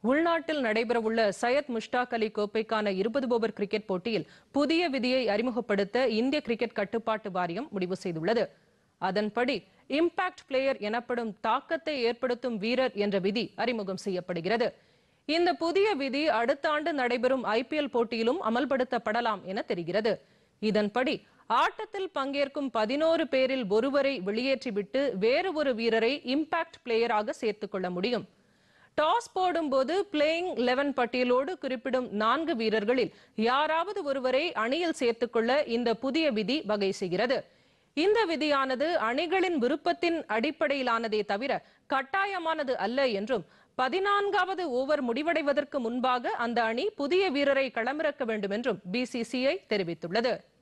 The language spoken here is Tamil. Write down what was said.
உள்நாட்டில் நடைபெறவுள்ள சையத் முஷ்டாக் அலி கோப்பைக்கான இருபது ஓவர் கிரிக்கெட் போட்டியில் புதிய விதியை அறிமுகப்படுத்த இந்திய கிரிக்கெட் கட்டுப்பாட்டு வாரியம் முடிவு செய்துள்ளது அதன்படி இம்பாக்ட் பிளேயர் எனப்படும் தாக்கத்தை ஏற்படுத்தும் வீரர் என்ற விதி அறிமுகம் செய்யப்படுகிறது இந்த புதிய விதி அடுத்த ஆண்டு நடைபெறும் ஐபிஎல் போட்டியிலும் அமல்படுத்தப்படலாம் என தெரிகிறது இதன்படி ஆட்டத்தில் பங்கேற்கும் பதினோரு பேரில் ஒருவரை வெளியேற்றிவிட்டு வேறு ஒரு வீரரை இம்பாக்ட் பிளேயராக சேர்த்துக் கொள்ள முடியும் டாஸ் போடும்போது பிளேயிங் லெவன் பட்டியலோடு குறிப்பிடும் நான்கு வீரர்களில் யாராவது ஒருவரை அணியில் சேர்த்துக்கொள்ள இந்த புதிய விதி வகை செய்கிறது இந்த விதியானது அணிகளின் விருப்பத்தின் அடிப்படையிலானதே தவிர கட்டாயமானது அல்ல என்றும் பதினான்காவது ஓவர் முடிவடைவதற்கு முன்பாக அந்த அணி புதிய வீரரை களமிறக்க வேண்டும் என்றும் பிசிசிஐ தெரிவித்துள்ளது